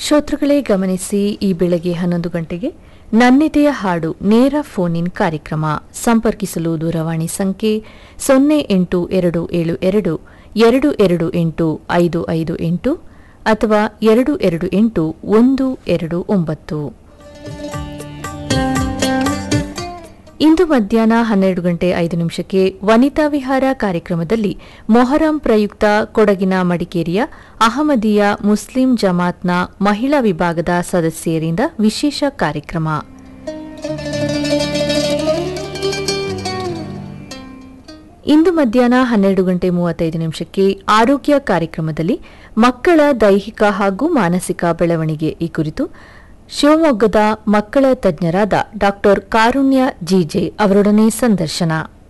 ಶ್ರೋತೃಗಳೇ ಗಮನಿಸಿ ಈ ಬೆಳಗ್ಗೆ ಹನ್ನೊಂದು ಗಂಟೆಗೆ ನನ್ನೆದೆಯ ಹಾಡು ನೇರ ಫೋನ್ ಇನ್ ಕಾರ್ಯಕ್ರಮ ಸಂಪರ್ಕಿಸಲು ದೂರವಾಣಿ ಸಂಖ್ಯೆ ಸೊನ್ನೆ ಎಂಟು ಎರಡು ಏಳು ಎರಡು ಎರಡು ಎರಡು ಎಂಟು ಐದು ಐದು ಎಂಟು ಅಥವಾ ಎರಡು ಎರಡು ಎಂಟು ಒಂದು ಎರಡು ಒಂಬತ್ತು ಇಂದು ಮಧ್ಯಾಹ್ನ ಹನ್ನೆರಡು ಗಂಟೆ ಐದು ನಿಮಿಷಕ್ಕೆ ವನಿತಾ ವಿಹಾರ ಕಾರ್ಯಕ್ರಮದಲ್ಲಿ ಮೊಹರಂ ಪ್ರಯುಕ್ತ ಕೊಡಗಿನ ಮಡಿಕೇರಿಯ ಅಹಮದಿಯಾ ಮುಸ್ಲಿಂ ಜಮಾತ್ನ ಮಹಿಳಾ ವಿಭಾಗದ ಸದಸ್ಯರಿಂದ ವಿಶೇಷ ಕಾರ್ಯಕ್ರಮ ಇಂದು ಮಧ್ಯಾಹ್ನ ಹನ್ನೆರಡು ಗಂಟೆ ಮೂವತ್ತೈದು ನಿಮಿಷಕ್ಕೆ ಆರೋಗ್ಯ ಕಾರ್ಯಕ್ರಮದಲ್ಲಿ ಮಕ್ಕಳ ದೈಹಿಕ ಹಾಗೂ ಮಾನಸಿಕ ಬೆಳವಣಿಗೆ ಈ ಕುರಿತು ಶಿವಮೊಗ್ಗದ ಮಕ್ಕಳ ತಜ್ಞರಾದ ಡಾ ಕಾರುಣ್ಯ ಜಿಜೆ ಅವರೊಡನೆ ಸಂದರ್ಶನ